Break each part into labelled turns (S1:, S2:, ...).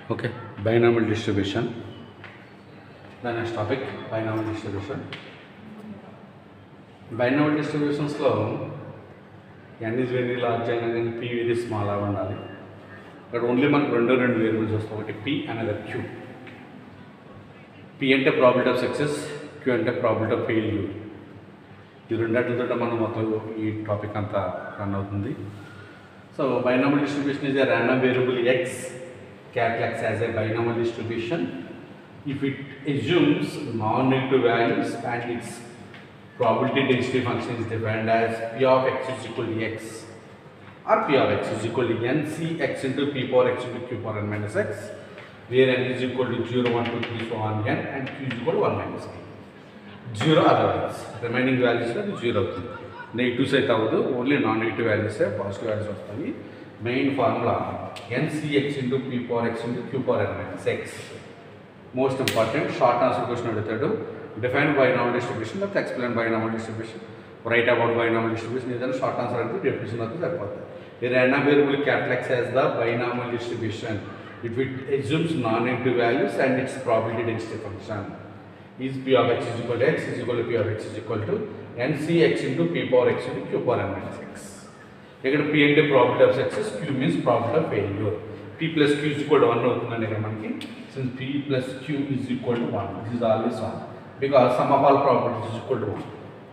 S1: Okay, binomial distribution. The next topic, binomial distribution. Binomial డిస్ట్రిబ్యూషన్స్లో N is very large అయినా కానీ P very small అవి ఉండాలి ఇక్కడ ఓన్లీ మనకు రెండు రెండు వేరియబుల్స్ వస్తాయి ఒకటి పీ అనేది క్యూ పీ అంటే ప్రాబిలిటీ ఆఫ్ సక్సెస్ క్యూ అంటే ప్రాబిలిటీ ఆఫ్ ఫెయిల్యూర్ ఈ రెండింటితో మనం మొత్తం ఈ టాపిక్ అంతా రన్ అవుతుంది so binomial distribution is a random variable x capital X as a binomial distribution if it assumes non-negative values and its probability density function is defined as p of x is equal to x or p of x is equal to n c x into p power x into q power n minus x where n is equal to 0 1 2 3 so on n and q is equal to 1 minus k zero otherwise remaining values అది zero అవుతుంది negatives అయితే అవ్వదు only non negative వాల్యూసే positive values వస్తాయి main formula N C X into P power X into queue power ఎన్ minus X most important short answer question అడుగుతాడు define binomial distribution లేకపోతే explain binomial distribution write about binomial distribution ఏదైనా short answer అంటే definition అయితే సరిపోతుంది ఈ random variable capital X as the binomial distribution if it assumes non-negative values and its probability density function is p of x is equal to x is equal to p of x is equal to ncx into p power x into q power n minus x ఇక్కడ p అంటే probability of success q means probability of failure p plus q is equal to 1 అవుతుందండి ఇక్కడ మనకి since p plus q is equal to 1 this is always 1 because sum of all probabilities is equal to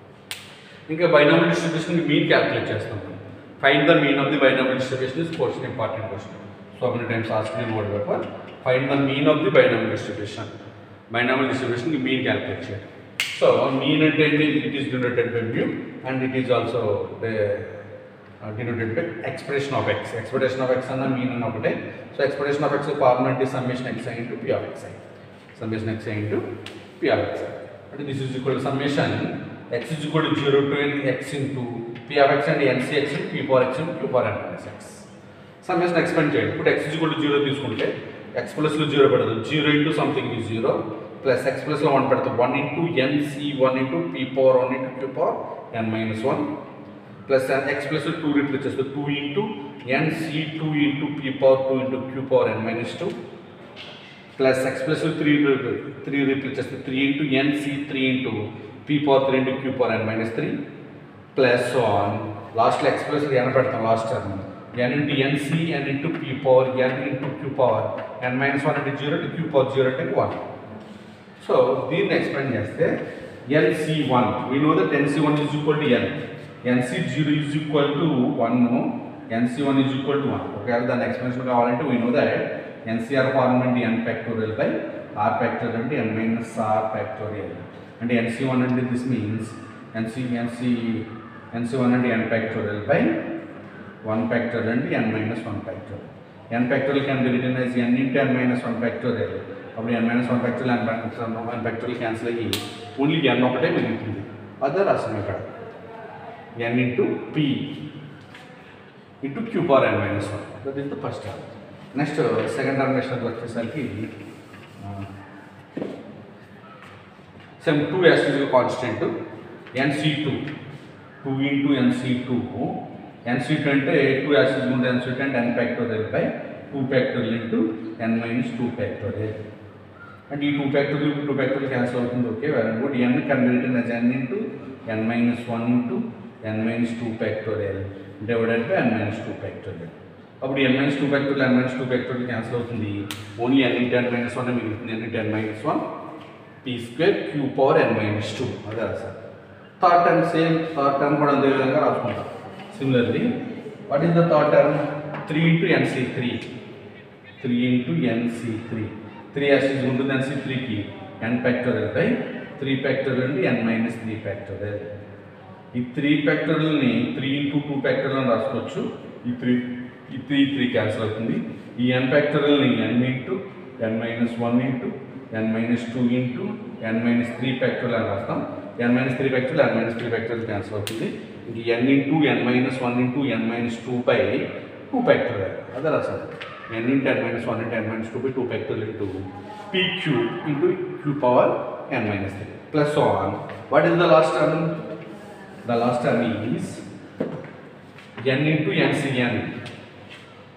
S1: 1 ఇంకా binomial distribution mean calculate చేస్తాం find the mean of the binomial distribution is question important question so many times ask in model paper find the mean of the binomial distribution binomial డిస్ట్రిబ్యూషన్కి mean calculate చేయాలి so mean అంటే ఏంటి it is denoted by mu and it is also denoted by expression of X expression of X అన్న mean అన్న ఒకటే so expression of X formula అంటే summation X into P of X I summation X into P of X అంటే this is equal summation X is equal zero to N X into P of X and N C X P power X Q power N minus X summation expand చేయండి ఇప్పుడు X is equal zero తీసుకుంటే X ప్లస్లో zero పెడతాం zero into something ఈ zero plus X ప్లస్లో one పెడతాం one into N C one into P power one into queue power ఎన్ minus one plus X plus two replace చేస్తే two into ఎన్సి two into P power two into queue power ఎన్ minus two plus X plus three three replace చేస్తే three into N C three into P power three into queue power N minus three plus on లాస్ట్లో X plus N పెడతాం last term ఎన్ into N C N into P power N into queue power ఎన్ minus one అంటే zero into queue power zero అంటే one so దీన్ని explain చేస్తే n C one we know that n C one is equal to n n C zero is equal to one n C one is equal to one ఒకవేళ దాని explanation కావాలంటే we know that n C r form అంటే n factorial by r factorial అంటే n minus r factorial అంటే n C one అంటే this means n C n C n C one అంటే n factorial by one factorial అంటే n minus one factorial n factorial can be written as n into n minus one factorial అప్పుడు n minus one factorial n factorial one factorial cancel అయ్యి only n ఒకటే మిగులుతుంది అదే రాసాం ఇక్కడ n into p into queue power N minus one that is the first term next second term next వచ్చేసరికి same two as constant n C two two into ఎన్సి two n C two అంటే two yes ముందు n C two అంటే n factorial by two factorial into n minus two factorial అంటే ఈ two factorial two factorial cancel అవుతుంది okay very good n converted as n into n minus one into n minus two factorial divided by n minus two factorial అప్పుడు n minus two factorial n minus two factorial cancel అవుతుంది only n into n minus one మిగులుతుంది n into n minus one p square q power ఎన్ minus two అదే sir third term same third term కూడా అదే విధంగా రాసుకుంటాం similarly what is the third term three into n C three three into n C three three ఎస్సీస్ ఉంటుంది n C త్రీకి n factorial by three factorial అండి n minus three factorial ఈ three ఫ్యాక్టోరియల్ని త్రీ ఇంటూ టూ ఫ్యాక్టోరియల్ అని రాసుకోవచ్చు ఈ త్రీ ఈ త్రీ త్రీ క్యాన్సిల్ అవుతుంది ఈ ఎన్ ఫ్యాక్టోరియల్ని n into n minus one into n minus two into n minus three factorial అని రాస్తాం n minus three factorial n minus three factorial cancel అవుతుంది ఇంక n into n minus one into n minus two by two factorial అదే రాసాం n into n minus one into n minus two by two factorial into p q into queue power N minus three plus on what is the last term the last term is n into n C n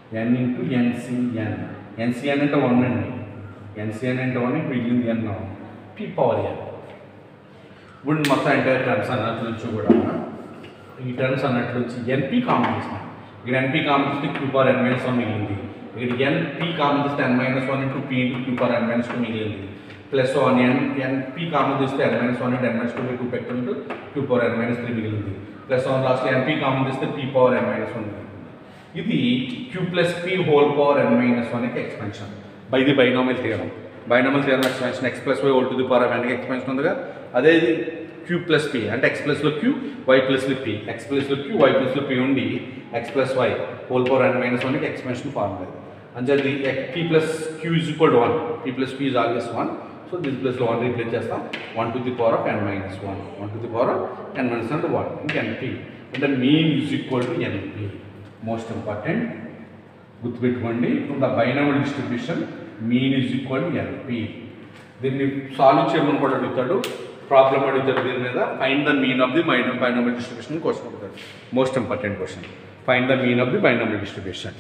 S1: n into n C n n C n అంటే one అండి n C n అంటే one మిగిలింది n P power ఎన్ ఇప్పుడు మొత్తం entire terms అన్నట్టు నుంచి కూడా ఈ టర్మ్స్ అన్నట్టు నుంచి ఎన్పి కామన్ తీసినాం ఇక్కడ ఎన్పి కామన్ తీస్తే క్యూ పవర్ ఎన్ మైనస్ వన్ మిగిలింది ఇక్కడ ఎన్పి కామన్ తీస్తే n minus one into p into queue power ఎన్ మైనస్ టూ మిగిలింది plus one n n p common తీస్తే n minus one into n minus two two పెట్టు into queue power ఎన్ minus three మిగిలింది plus one last n p common తీస్తే p power ఎన్ minus one మిగిలింది ఇది q plus p whole power N minus one expansion by the binomial theorem binomial theorem expansion x plus y whole to the power n expansion ఉందిగా అదే ఇది q plus p అంటే x ప్లస్లో q y ప్లస్లో p x ప్లస్లో q y ప్లస్లో p ఉండి x plus y whole power ఎన్ minus వన్కి ఎక్స్పెన్షన్ ఫార్ములా ఇది అంచేది p plus q is equal to one p plus p is always one so this ప్లస్లో one replace చేస్తాం one to the power of n minus one one to the power of n minus అంటే one ఇంక n p అంటే mean is equal to n p most important గుర్తుపెట్టుకోండి from the binomial distribution mean is equal to n p దీన్ని solve చేయమని కూడా అడుగుతాడు problem అడుగుతాడు దీని మీద find the mean of the binom binomial distribution question అడుగుతాడు most important question find the mean of the binomial distribution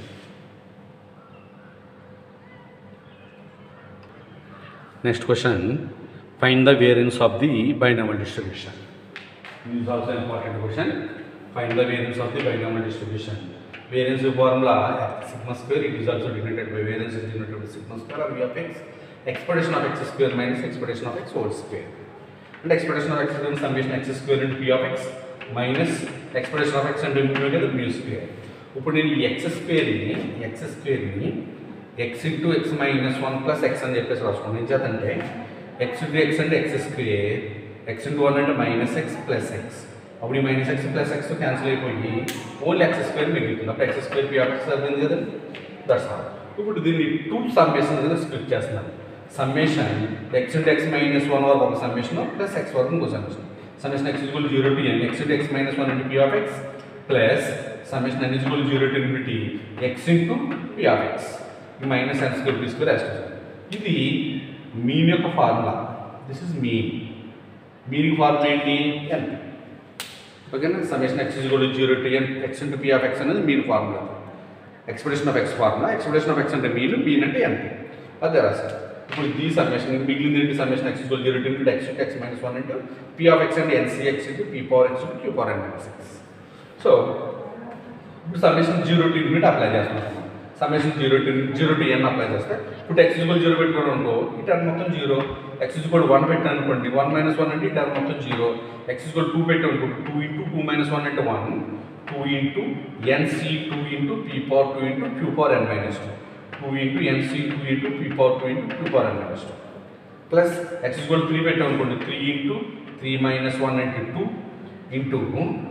S1: next question find the variance of the binomial distribution This is also an important question. Find the variance of the binomial distribution. Variance formula sigma square it is also denoted by variance is denoted by sigma square or v of x. Expression of x square minus expression of x whole square. And expression of x is in summation x square into p of x minus expression of x and mu together mu square. ఇప్పుడు నేను ఈ x స్క్వేర్ని x స్క్వేర్ని x into x minus one plus x అని చెప్పేసి రాసుకోండి ఏం చేతంటే ఎక్స్ ఇంటూ ఎక్స్ అంటే x square x into one అంటే మైనస్ ఎక్స్ ప్లస్ ఎక్స్ అప్పుడు ఈ minus x plus x cancel అయిపోయి ఓన్లీ ఎక్స్ స్క్వేర్ మిగులుతుంది అప్పుడు x square p of x అవుతుంది కదా దట్స్ ఆల్ ఇప్పుడు దీన్ని టూ సమ్మేషన్ కింద స్ప్లిట్ చేస్తున్నాను summation X into x minus one వరకు ఒక సమ్మేషన్ ప్లస్ ఎక్స్ వరకు ఇంకో summation summation x equal zero to N X into x minus one into p of x plus summation n equal zero to infinity x into p of x ఈ minus n square p square x ఇది mean యొక్క formula this is mean meaning formula ఏంటి n ఓకేనా summation x equal zero to N X into p of x అనేది mean formula expression of X formula expression of X అంటే mean mean అంటే n p అదే రాశారు ఇప్పుడు ఈ సమ్మేషన్ మిగిలింది ఏంటి summation x equal zero to into x into x minus one into p of X అంటే n C x into P power X into queue power ఎన్ minus x so ఇప్పుడు summation zero to infinite apply చేస్తున్నాం summation zero to zero to n apply చేస్తే ఇప్పుడు X equal zero పెట్టుకోవడం అనుకో ఈ term మొత్తం zero X equal one పెట్టాను అనుకోండి వన్ మైనస్ వన్ అంటే ఈ టర్మ్ మొత్తం జీరో ఎక్స్ ఈక్వల్ టూ పెట్టాను అనుకోండి two into two minus one అంటే one two into n C two into P power two into queue power ఎన్ minus two two into n C two into P power two into queue power ఎన్ minus two plus x equal three పెట్టాం అనుకోండి three into three minus one అంటే two into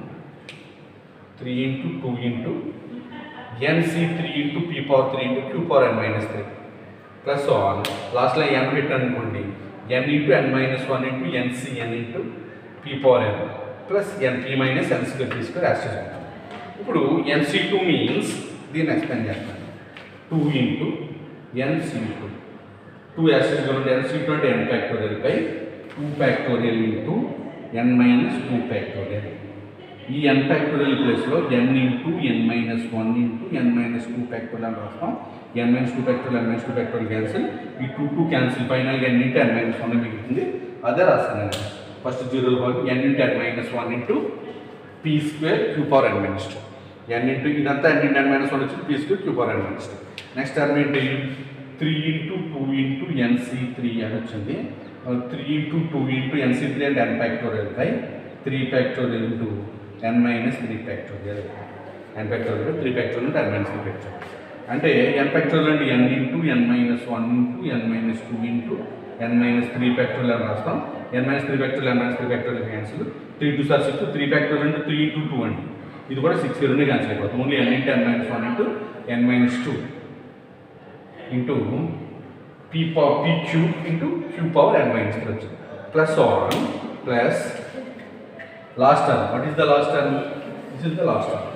S1: three into two into n C three into P power three into queue power N minus three plus on లాస్ట్లో n పెట్టాను అనుకోండి n into n minus one into n C n into P power n plus n p minus n square p square access అవుతుంది ఇప్పుడు n C two means దీన్ని explain చేస్తాను two into n C two two access ఉంటే n C two అంటే n factorial by two factorial into n minus two factorial ఈ n factorial ప్లేస్లో n into n minus one into n minus two factorial అని రాస్తాం n minus two factorial n minus two factorial cancel ఈ two two cancel ఫైనల్గా n into n minus one మిగులుతుంది అదే రాస్తాను నేను ఫస్ట్ జీరో భాగం n into n minus one into p square q power ఎన్ minus two n into ఇదంతా n into n minus one వచ్చి p square q power ఎన్ minus two next term ఏంటి three into two into n C three అని వచ్చింది three into two into n C three and n factorial by three factorial into n minus three factorial n factorial three factorial n minus three factorial అంటే n factorial అంటే n into n minus one into n minus two into n minus three factorial అని రాస్తాం n minus three factorial n minus three factorial cancel three two sir six three factorial అంటే three into two అండి ఇది కూడా six రెండు cancel అయిపోతుంది only n into n minus one into n minus two into P power p cube into queue power ఎన్ minus three వచ్చింది plus on plus last term what is the last term this is the last term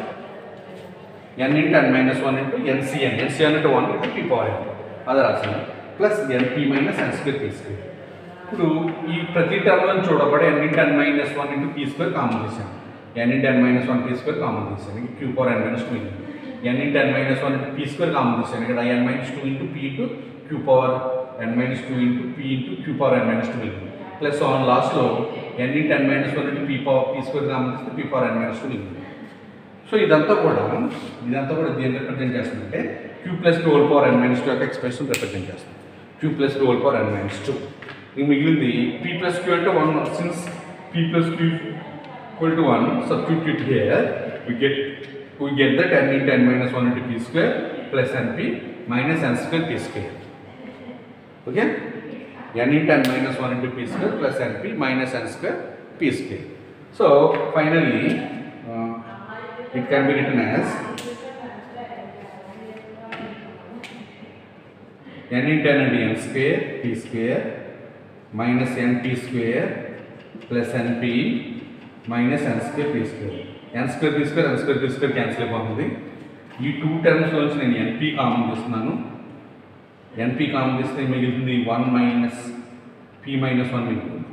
S1: N into n minus one into n C n n C n అంటే one into P power n అది రాసింది plus n p minus n square p square ఇప్పుడు ఈ ప్రతి టర్మ్లను చూడబడి n into n minus one into p square common తీసాను n into n minus one p square common తీసాను క్యూ పవర్ ఎన్ minus two n into n minus one into p square common తీసాను ఇక్కడ n minus two into p into queue power ఎన్ minus two into p into queue power ఎన్ minus two మిగిలింది plus on లాస్ట్లో n into n minus one into P power p square common తీస్తే p power ఎన్ minus two మిగిలింది so ఇదంతా కూడా ఇదంతా కూడా దేన్ని represent చేస్తుందంటే q plus p whole power ఎన్ మైనస్ టూ యొక్క ఎక్స్ప్రెషన్ రిప్రజెంట్ చేస్తుంది q plus p whole power ఎన్ మైనస్ టూ ఇంక మిగిలింది పీ ప్లస్ క్యూ అంటే one since p plus q equal to one substitute here we get we get that n into n minus 1 into p square plus np minus n square p square okay n into n minus 1 into p square plus np minus n square p square so finally uh, it can be written as n into n into n square p square minus np square plus np minus n square p square n square p square n square p square cancel అయిపోతుంది ఈ two టర్మ్స్లో నుంచి నేను np common తీస్తున్నాను np common తీస్తే మిగులుతుంది one minus p minus one మిగులుతుంది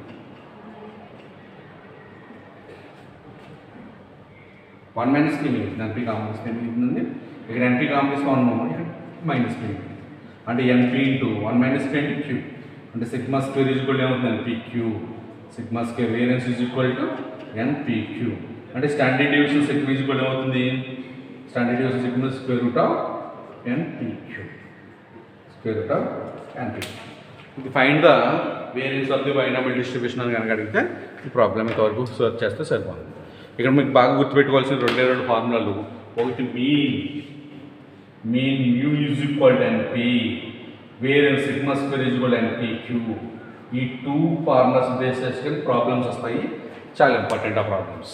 S1: one minus p మిగులుతుంది ఎన్పీ కామన్ తీస్తే మిగులుతుంది ఇక్కడ ఎన్పీ కామన్ తీస్తే వన్ ఇక్కడ మైనస్ పీ మిగులుతుంది అంటే np into one minus p అంటే క్యూ అంటే సిగ్మా స్క్వేర్ ఈజ్ ఈక్వల్ ఏమవుతుంది np queue sigma square variance is equal to npq అంటే standard deviation sigma is equal ఏమవుతుంది standard deviation sigma square root of npq square root of npq ఇది find the variance of the binomial distribution అని కనుక అడిగితే ఈ problem ఇంతవరకు search చేస్తే సరిపోతుంది ఇక్కడ మీకు బాగా గుర్తుపెట్టుకోవాల్సిన రెండే రెండు ఫార్ములాలు ఒకటి mean mean mu is equal to np variance sigma square is equal npq ఈ టూ ఫార్ములాస్ బేస్ చేసుకొని ప్రాబ్లమ్స్ వస్తాయి చాలా ఇంపార్టెంట్ ఆ problems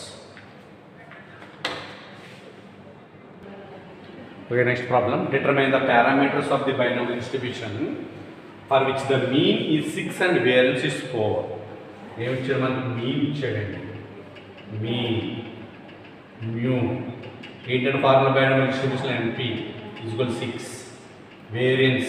S1: okay next problem determine the parameters of the binomial distribution for which the mean is six and variance is four ఏమి ఇచ్చాడు మనకి mean ఇచ్చాడండి mean mu ఏంటంటే formula binomial distribution np equal six variance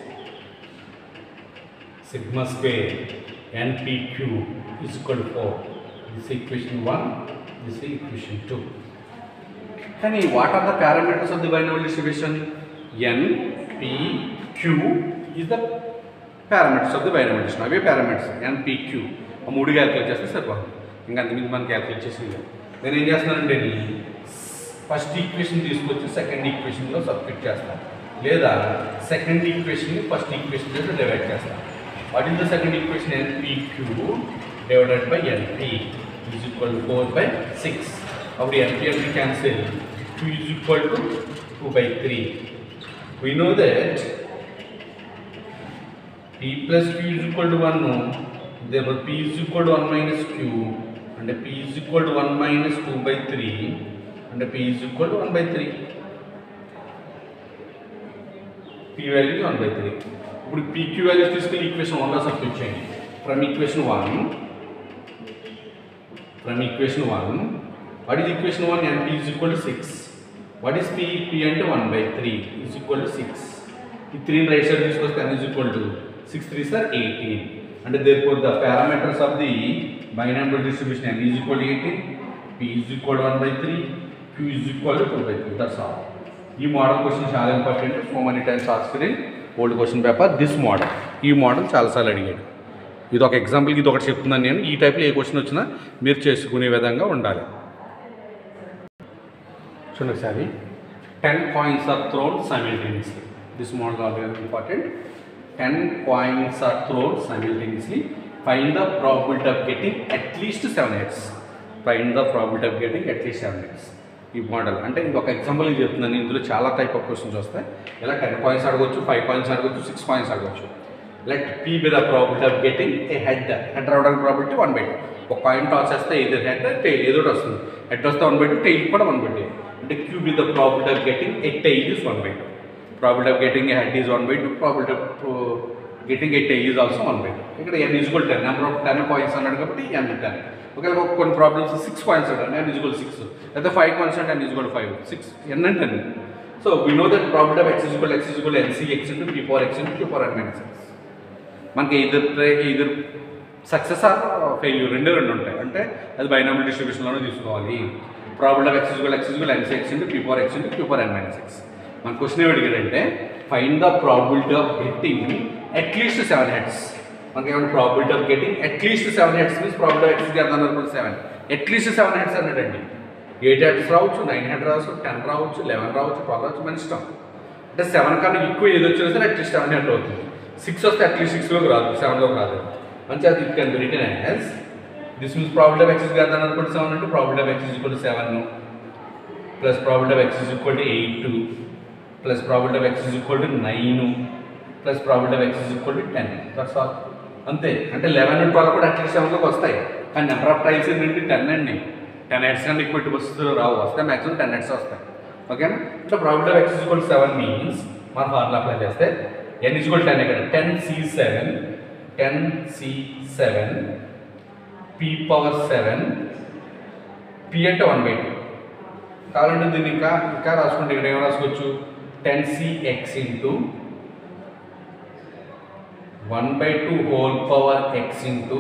S1: sigma square npq is equal to 4 this is equation 1 this is equation 2 కానీ what are the parameters of the binomial distribution n p q is the parameters of the binomial distribution అవే parameters n p q ఆ మూడు calculate చేస్తే సరిపోతుంది ఇంకా అంతకుమించి మనం calculate చేసి నేను ఏం చేస్తున్నానంటే ఫస్ట్ ఈక్వేషన్ తీసుకొచ్చి సెకండ్ ఈక్వేషన్లో సబ్స్టిట్యూట్ చేస్తాను లేదా సెకండ్ ఈక్వేషన్ని ఫస్ట్ ఈక్వేషన్ చేసి డివైడ్ చేస్తాను what is the second equation npq divided by np is equal to four by six అప్పుడు np np cancel q is equal to two by three we know that p plus q is equal to 1 no therefore p is equal to 1 minus q and p is equal to 1 minus 2 by 3 and p is equal to 1 by 3 p value is 1 by 3 ఇప్పుడు pq values తీసుకెళ్ళి equation వన్లో substitute చేయండి from equation one from equation one what is equation one n p is equal to six what is p p అంటే one by three is equal to six ఈ three right side తీసుకొస్తే n is equal to six three sir eighteen అంటే therefore the parameters of the binomial distribution n is equal to eighteen p is equal one by three queue is equal to two by three that's all ఈ model question చాలా important so many times asked in old question paper this model ఈ model చాలాసార్లు అడిగాడు ఇది ఒక ఎగ్జాంపుల్కి ఇది ఒకటి చెప్తున్నాను నేను ఈ టైప్లో ఏ క్వశ్చన్ వచ్చినా మీరు చేసుకునే విధంగా ఉండాలి చూడండి ఒకసారి ten coins are thrown simultaneously this model are very important ten coins are thrown simultaneously find the probability of getting at least seven heads find the probability of getting at least seven heads ఈ model అంటే ఇంకొక example చెప్తున్నాను ఇందులో చాలా type of questions వస్తాయి ఇలా ten points అడగొచ్చు five points అడగొచ్చు సిక్స్ పాయింట్స్ అడగొచ్చు let p be the probability of getting a head head రావడానికి ప్రాబిలిటీ వన్ బై టూ ఒక పాయింట్ టాస్ చేస్తే ఏదో హెడ్ టైల్ ఏదో ఒకటి వస్తుంది హెడ్ వస్తే వన్ బై టూ టైల్ కూడా వన్ బై టూ అంటే q be the probability of getting a tail is one by two probability of getting a head is one by two probability of getting a tail is also one by two ఇక్కడ n equal ten number of ten points అన్నాడు కాబట్టి ఎన్ ten ఒకవేళ ఒక కొన్ని problems six points అంటారు n equal six లేదా five points అంటే n equal five six n అంటే ten so we know that probability of x equal x equal nc x into P power X into queue power N minus x మనకి ఇద్దరు ఇద్దరు success or failure రెండే రెండు ఉంటాయి అంటే అది binomial డిస్ట్రిబ్యూషన్లోనే తీసుకోవాలి probability of x equal x equal n X into P power X into P power N minus x మన క్వశ్చన్ ఏమి అడిగాడంటే find the probability of getting at least seven heads మనకి ఏమైనా probability of getting at least seven heads means probability of x greater than అనుకుంటే seven at least seven heads అన్నాడండి eight heads రావచ్చు nine head రావచ్చు ten రావచ్చు లెవెన్ రావచ్చు ట్వెల్వ్ రావచ్చు మన ఇష్టం అంటే సెవెన్ కన్నా ఎక్కువ ఏది వచ్చినా సరే అట్లీస్ట్ సెవెన్ హెడ్ అవుతుంది సిక్స్ వస్తే అట్లీస్ట్ సిక్స్లోకి రాదు సెవెన్లోకి రాదు మంచిగా అది it can be written as this means probability of x greater than అనుకుంటే సెవెన్ అంటే probability of x equal seven plus probability of x equal to eight plus probability of x equal to nine plus probability of x equal to ten that's all అంతే అంటే eleven twelve కూడా at least సెవెన్లోకి వస్తాయి కానీ number of trials ఏంటంటే ten అండి ten heads కంటే ఎక్కువ ఎట్టి వస్తువులు రావు వస్తే మాక్సిమం టెన్ హెడ్స్ వస్తాయి ఓకేనా ఇట్లా probability of x equal seven means మన ఫార్ములా అప్లై చేస్తే ఎన్ ఈక్వల్ టెన్ ఇక్కడ ten c seven ten c seven p power seven p అంటే వన్ బై టూ కావాలంటే దీన్ని ఇంకా ఇంకా రాసుకుంటే ఇక్కడ ఏం రాసుకోవచ్చు ten c x into one by two whole power X into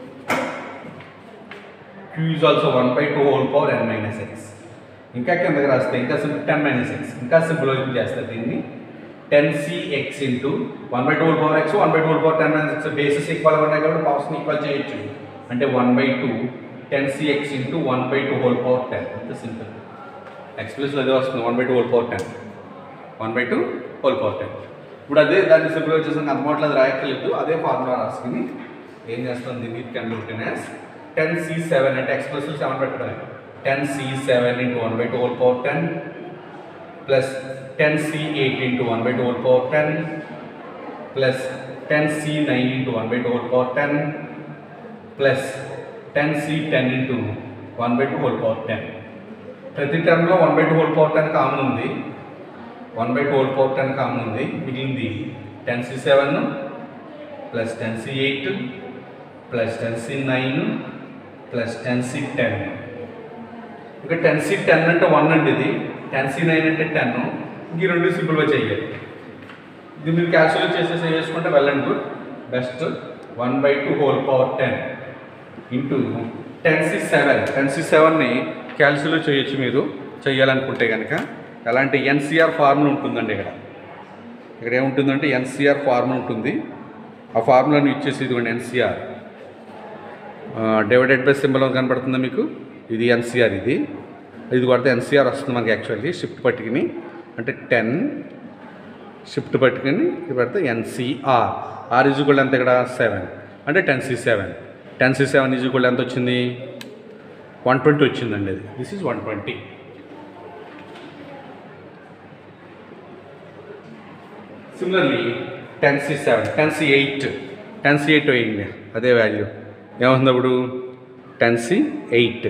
S1: q is also one by two whole power N minus x ఇంకా కిందకి రాస్తే ఇంకా సింపుల్ టెన్ మైనస్ ఎక్స్ ఇంకా సింపుల్ చేస్తారు దీన్ని ten c x into one by two whole power x one by two whole power ten minus x bases equal ఉన్నాయి కాబట్టి పవర్స్ని ఈక్వల్ చేయొచ్చు అంటే one by two ten c x into one by two whole power ten అంత simple x ప్లస్లో అదే వస్తుంది one by two whole power ten one by two whole power ten ఇప్పుడు అదే దాన్ని సింపుల్ వచ్చేసరికి అందుబాటులో అది రాయక్కర్లేదు అదే ఫార్ములా రాసుకుని ఏం చేస్తాం దీన్ని can written as ten c seven అంటే ఎక్స్ ప్లస్ సెవెన్ పెట్టడమే ten c seven into one by two whole power ten plus ten c eight into one by two whole power ten plus ten c nine into one by two whole power ten plus ten c ten into one by two whole power ten ప్రతి టర్మ్లో one by two whole power ten common ఉంది one by two whole power ten common ఉంది మిగిలింది ten c seven plus ten c eight plus ten c nine plus ten c ten ఇంకా ten c ten అంటే one అండి ఇది ten c nine అంటే ten ఇంక ఈ రెండు సింపుల్గా చేయాలి ఇది మీరు క్యాల్కులేట్ చేసేసి చేసుకుంటే well and good best one by two whole power ten into ten c seven ten c సెవెన్ని క్యాల్కులేట్ చేయొచ్చు మీరు చేయాలనుకుంటే కనుక ఎలాంటి ఎన్సీఆర్ ఫార్ములా ఉంటుందండి ఇక్కడ ఇక్కడ ఏముంటుందంటే ఎన్సీఆర్ ఫార్ములా ఉంటుంది ఆ ఫార్ములాని ఇచ్చేసి ఇదిగోండి ఎన్సీఆర్ డివైడెడ్ బై సింబల్ కనపడుతుందా మీకు ఇది ఎన్సీఆర్ ఇది ఇది కొడితే ఎన్సీఆర్ వస్తుంది మనకి యాక్చువల్లీ షిఫ్ట్ పట్టుకుని అంటే టెన్ షిఫ్ట్ పట్టుకుని ఇది పెడితే ఎన్సీఆర్ ఆర్ ఈజ్వల్ ఎంత ఇక్కడ సెవెన్ అంటే ten c seven ten c seven equal ఎంత వచ్చింది వన్ ట్వంటీ వచ్చిందండి అది this is one twenty similarly ten c seven ten c eight ten c eight వేయండి అదే వాల్యూ ఏమవుతుంది అప్పుడు ten c eight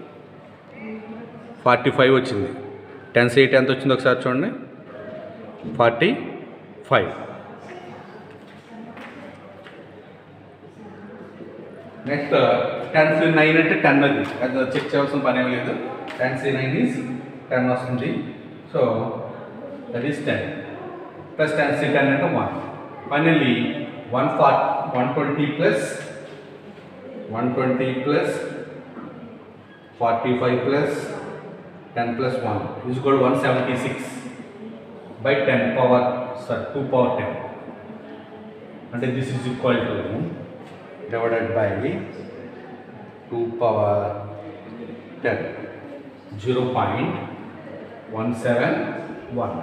S1: forty five వచ్చింది టెన్ సి ఎయిట్ ఎంత వచ్చింది ఒకసారి చూడండి forty five next ten c nine అంటే టెన్ అది అది చెక్ చేయాల్సిన పని ఏం లేదు ten c nine is ten వస్తుంది so that is ten plus ten c ten అంటే one finally one for one twenty plus one twenty plus forty five plus ten plus one is కూడా one seventy six by ten power sir two power ten అంటే this is equal to divided by two power ten zero point one seven one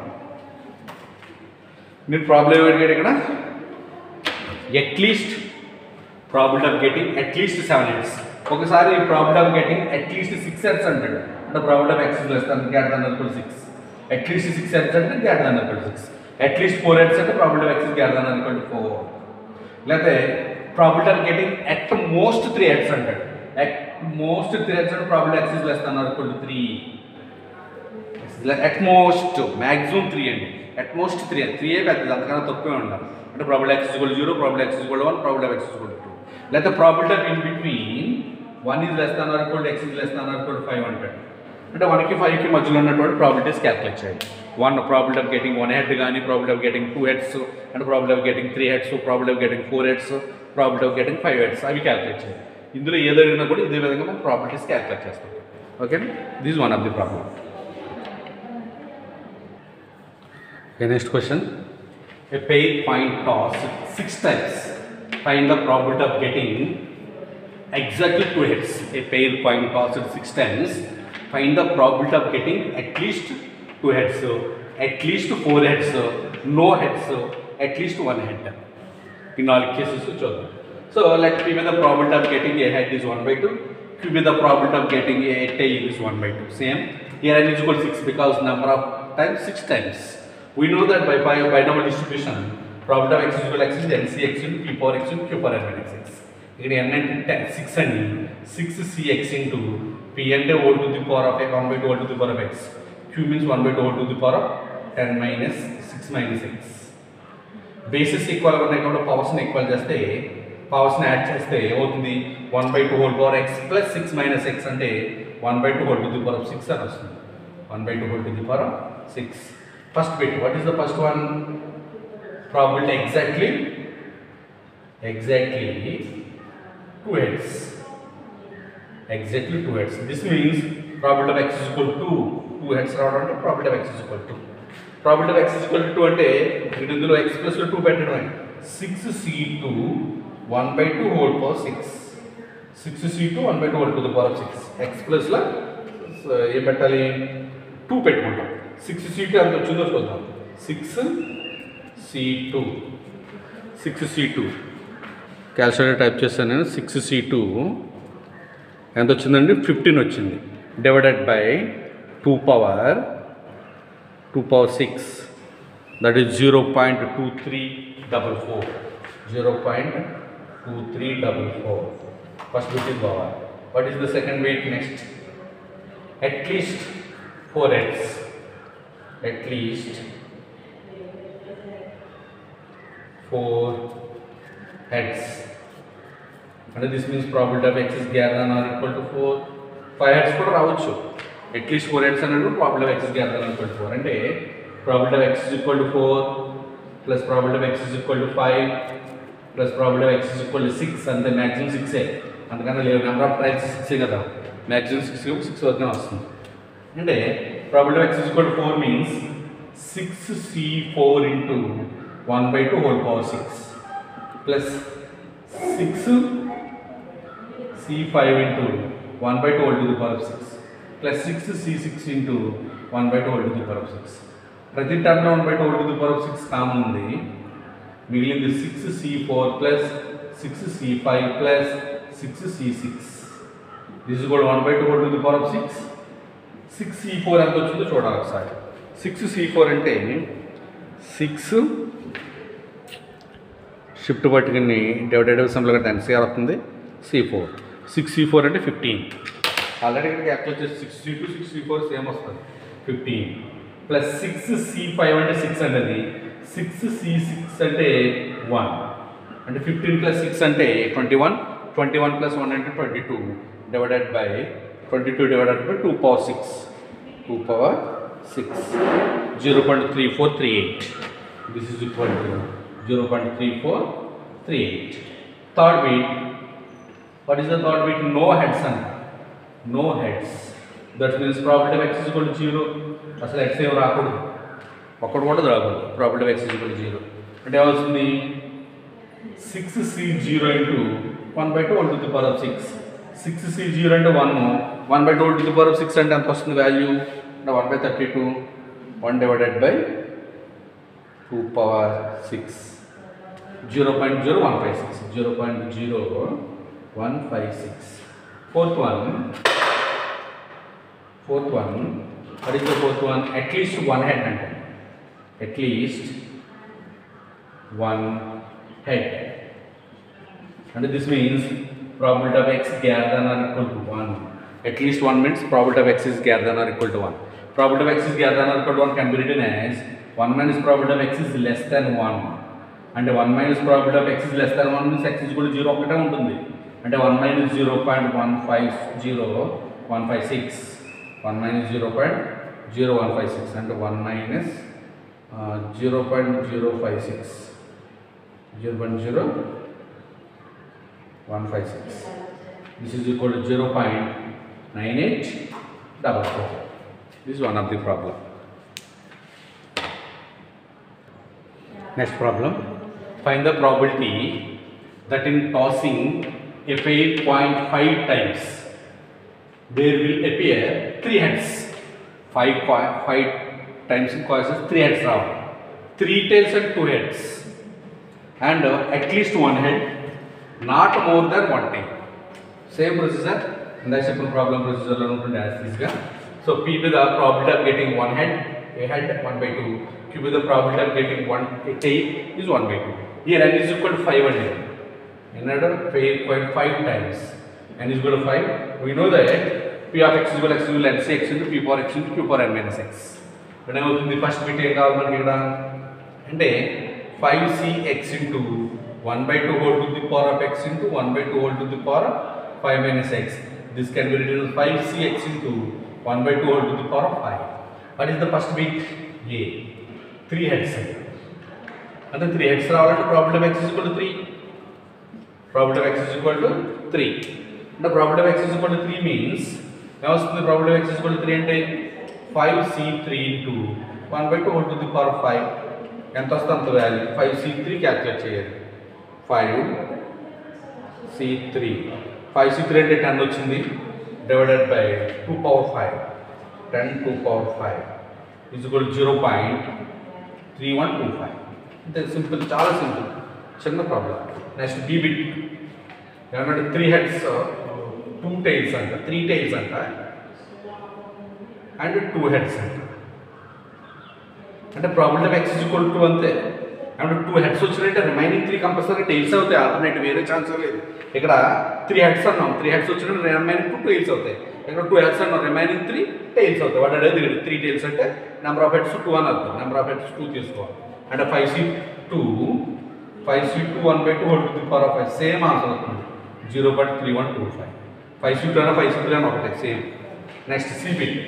S1: మీరు problem అడిగాడు ఇక్కడ at least probability of getting at least seven heads ఒకసారి probability of getting at least six heads అంటాడు అంటే probability of x వేస్తాను greater than అనుకోండి six at least six heads అంటే greater than అనుకోండి సిక్స్ అట్లీస్ట్ ఫోర్ హెడ్స్ అంటే probability of x greater than అనుకోండి four లేకపోతే probability of getting at most three heads అంటాడు అట్ మోస్ట్ త్రీ హెడ్స్ అంటే probability ఎక్సెస్ వేస్తాను అనుకోండి three at most maximum three అండి అట్ మోస్ట్ త్రీ త్రీ ఏ పెద్దది అంతకన్నా తక్కువే ఉండాలి అంటే probability x equal zero probability x equal one probability x equal to లేకపోతే probability of in between one is less than అనుకోండి ఎక్స్ ఈజ్ లెస్ దాన్ అనుకోండి ఫైవ్ అంటాడు అంటే వన్కి ఫైవ్కి మధ్యలో ఉన్నటువంటి ప్రాబిలిటీస్ క్యాల్కులేట్ చేయాలి one probability of getting one head కానీ probability of getting two heads and probability of getting three heads probability of getting four heads probability of getting five heads అవి క్యాల్కులేట్ చేయాలి ఇందులో ఏదైనా కూడా ఇదే విధంగా మనం ప్రాబిలిటీస్ క్యాల్కులేట్ చేస్తాం Okay, this is one of the problem. Okay, next question. A pair point toss six times. Find the probability of getting exactly two hits. A pair coin tossed six times. Find the probability of getting at least two heads, at least four heads, no heads, at least one head. In all cases, చూద్దాం. So let P with the probability of getting a head is 1 by 2. Q with the probability of getting a tail is 1 by 2. Same. Here n is equal to 6 because number of times 6 times. We know that by bi- binomial distribution, probability of x is equal to x is ncx into p power x into q power n minus x. ఇక్కడ n అంటే ten six అండి six c x into p అంటే whole to the power of x one by two whole to the power of x q means one by two whole to the power of ten minus six minus x basis ఈక్వల్గా ఉన్నాయి కాబట్టి పవర్స్ని equal చేస్తే పవర్స్ని add చేస్తే ఏమవుతుంది one by two whole power x plus six minus x అంటే one by two whole to the power of six అని వస్తుంది one by two whole to the power of six first bit what is the first one probability exactly exactly two heads exactly two heads this means probability of x equal to two heads రావడం అంటే probability of x equal to probability of x equal to అంటే ఇక్కడ ఇందులో x ప్లస్లో two పెట్టడమే six c two one by two whole power six six c two one by two whole to the power six x ప్లస్లో ఏం పెట్టాలి two పెట్టుకుంటాం six c two ఎంత వచ్చిందో చూద్దాం six c two six c two calculator type చేస్తాను నేను six c two ఎంత వచ్చిందండి ఫిఫ్టీన్ వచ్చింది divided by two power two power six that is zero point two three double four zero point two three double four first bit is power what is the second wait next at least four x at least four heads. అంటే this means probability of x is greater or equal to four five heads కూడా రావచ్చు at least four heads అనేది probability of x is greater or equal to four అంటే probability of x is equal to four plus probability of x is equal to five plus probability of x is equal to six అంతే maximum సిక్సే అందుకని లేవు number of trials సిక్సే కదా maximum six six వరకే వస్తుంది అంటే probability of x is equal to four means six c four into one by two whole power six plus six c five into one by two whole to the power six plus six c six into one by two whole to the power six ప్రతి టర్మ్లో one by two whole to the power six common ఉంది మిగిలింది six c four plus six c five plus six c six this కూడా one by two whole to the power of six six c four ఎంత వచ్చిందో చూడాలి ఒకసారి six c four అంటే six shift పట్టుకుని divided simple గా ten c r వస్తుంది c four six c four అంటే ఫిఫ్టీన్ ఆల్రెడీ ఇక్కడ క్యాల్కులేట్ చేసి six c two six c four same వస్తుంది fifteen plus six c five అంటే సిక్స్ అనేది సిక్స్ సి సిక్స్ అంటే వన్ అంటే ఫిఫ్టీన్ ప్లస్ సిక్స్ అంటే twenty one twenty one plus one అంటే twenty two divided by twenty two divided by two power six two power six zero point three four three eight this is equal to zero point three four three eight third bit what is the third bit no heads అంట no heads that means probability of x equal zero అసలు x ఏం రాకూడదు ఒక్కడు కూడా రాకూడదు probability of x equal zero అంటే ఏమవుతుంది six c zero into one by two one to the power of six six c zero అంటే one one by two to the power of six అంటే ఎంత వస్తుంది వాల్యూ అంటే one by thirty two one divided by two power six zero point zero one five six zero point zero one five six fourth one fourth one what is the fourth one at least one head అంటే at least one head అంటే this means probability of x greater than or equal to 1 at least 1 means probability of x is greater than or equal to 1 probability of x is greater than or equal to 1 can be written as 1 minus probability of x is less than 1 అంటే 1 minus probability of x is less than 1 means x is equal to 0 ఒకటే ఉంటుంది అంటే 1 minus 0.150 156 1 minus 0.0156 అంటే 1 minus uh, 0.056 0.0 156 this is equal to 0.98 double four. This is one of the problem. Next problem. Find the probability that in tossing a pair 0.5 times there will appear three heads. Five, coin, five times in coins is three heads Rao Three tails and two heads. And uh, at least one head, not more than one tail. Same procedure. ఇందాక చెప్పిన problem ప్రొసీజర్లో ఉంటుంది as ఈస్గా so p with the probability of getting one head a head one by two q with the probability of getting one tail is one by two here n is equal to five అండి ఎన్నడం point five times n is equal to five we know that p of x equal x equal n c x into P power X into queue power N minus x ఇక్కడ ఏమవుతుంది first bit ఏం కావాలి మనకి ఇక్కడ అంటే five c x into one by two whole to the power of x into one by two whole to the power of five minus x this can be return five c x into one by two whole to the power of five what is the first bit a three heads అంటే three heads రావాలంటే problem x equal to three problem x is equal to three అంటే problem x is equal to three means ఏమొస్తుంది problem x is equal to three అంటే five c three into one by two whole to the power five ఎంత వస్తుంది అంత value five c three calculate చేయాలి five c three five c three అంటే ten వచ్చింది divided by two power five ten two power five is equal zero point three one two five అంతే simple చాలా simple చిన్న problem next b bit ఏమన్నా three heads two tails అంట three tails అంట and two heads అంట అంటే problem of x equal to అంతే అంటే టూ హెడ్స్ వచ్చినట్టే రిమైనింగ్ త్రీ కంపల్సరీ టైల్స్ అవుతాయి ఆల్టర్నేటివ్ వేరే ఛాన్స్ లేదు ఇక్కడ త్రీ హెడ్స్ అన్నాం త్రీ హెడ్స్ వచ్చినట్టు రిమైనింగ్ టూ టైల్స్ అవుతాయి ఇక్కడ టూ హెడ్స్ అన్నాం రిమైనింగ్ త్రీ టైల్స్ అవుతాయి వాడు అడిగేది ఇక్కడ త్రీ టైల్స్ అంటే నెంబర్ ఆఫ్ హెడ్స్ టూ అని అర్థం నెంబర్ ఆఫ్ హెడ్స్ టూ తీసుకోవాలి అంటే five c two five c two one by two whole to the power of five same answer అవుతుంది zero point three one two five five c two అయినా five c three అని ఒకటే same next c bit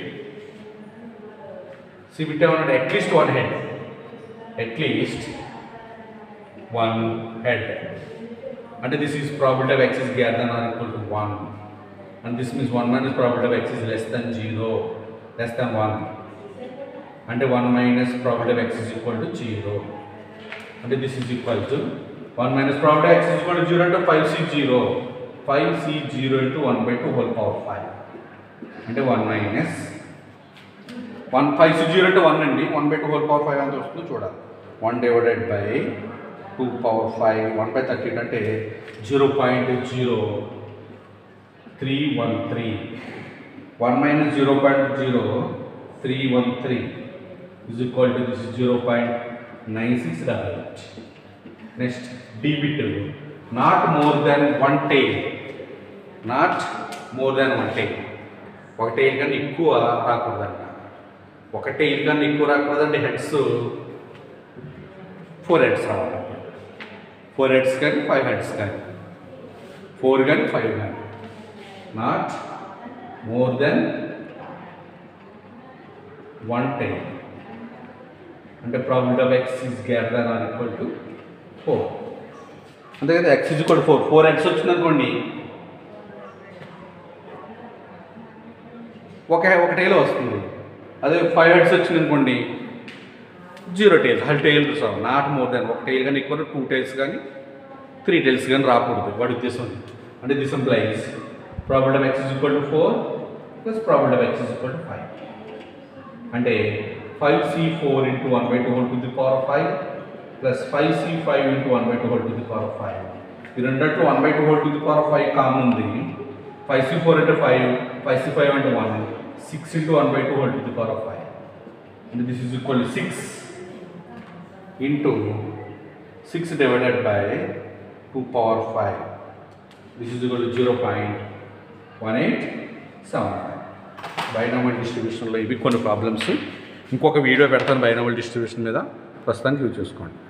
S1: c bit ఏమన్నాడు at least one head at least one head అంటే this is probability of x is greater than or equal to one and this means one minus probability of x is less than zero less than one అంటే one minus probability of x is equal to zero అంటే this is equal to one minus probability x equal to zero అంటే five c zero five c zero into one by two whole power five అంటే one minus one five c zero అంటే one అండి one by two whole power five అంత వస్తుందో చూడాలి one divided by two power five one by thirty అంటే zero point zero three one three one minus zero point zero three one three is equal to this is 0.96 double it. Next, D bit not more than one tail. Not more than one tail. ఒక tail కన్నా ఎక్కువ రాకూడదంట ఒక tail కన్నా ఎక్కువ రాకూడదంటే heads four heads రావాలి four heads కానీ ఫైవ్ హెడ్స్ కానీ ఫోర్ కానీ ఫైవ్ కానీ not more than one tail అంటే probability of x is greater than or equal to four అంతే కదా x is equal four four x వచ్చింది అనుకోండి ఒక ఒక టైల్ వస్తుంది అదే ఫైవ్ హెడ్స్ వచ్చింది అనుకోండి జీరో టైల్స్ హల్ టైల్ రావు నాట్ మోర్ దాన్ ఒక టైల్ కానీ ఎక్కువ టూ టైల్స్ కానీ త్రీ టైల్స్ కానీ రాకూడదు వాడి ఉద్దేశం అది. అంటే this implies probability of x is equal to four plus probability of x is equal to five అంటే five C four into one by two whole to the power of five plus five C five into one by two whole to the power of five ఈ రెండట్లు one by two whole to the power of five common ఉంది five C four అంటే five five C five అంటే one six into one by two whole to the power of five అంటే this is equal six into six divided by two power five this is equal zero point one eight seven five binomial డిస్ట్రిబ్యూషన్లో ఇవి కొన్ని problems ఇంకొక video పెడతాను binomial distribution మీద ప్రస్తుతానికి use చేసుకోండి